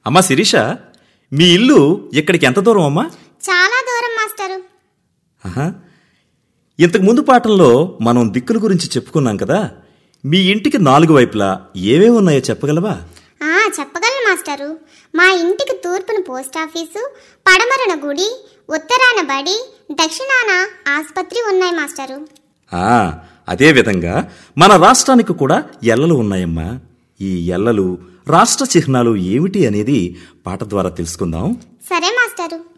అమ్మా శిరీష మీ ఇల్లు ఇక్కడికి ఎంత దూరం అమ్మా చాలా దూరం మాస్టరు ఆహా. ఇంతకు ముందు పాఠంలో మనం దిక్కుల గురించి చెప్పుకున్నాం కదా మీ ఇంటికి నాలుగు వైపులా ఏవేవి ఉన్నాయో చెప్పగలవా ఆ చెప్పగలను మాస్టరు మా ఇంటికి తూర్పున పోస్ట్ ఆఫీసు పడమరన గుడి ఉత్తరాన బడి దక్షిణాన ఆసుపత్రి ఉన్నాయి మాస్టరు ఆ, అదే విధంగా మన రాష్ట్రానికి కూడా ఎల్లలు ఉన్నాయమ్మా ఈ ఎల్లలు రాష్ట్ర చిహ్నాలు ఏమిటి అనేది పాట ద్వారా తెలుసుకుందాం సరే మాస్టరు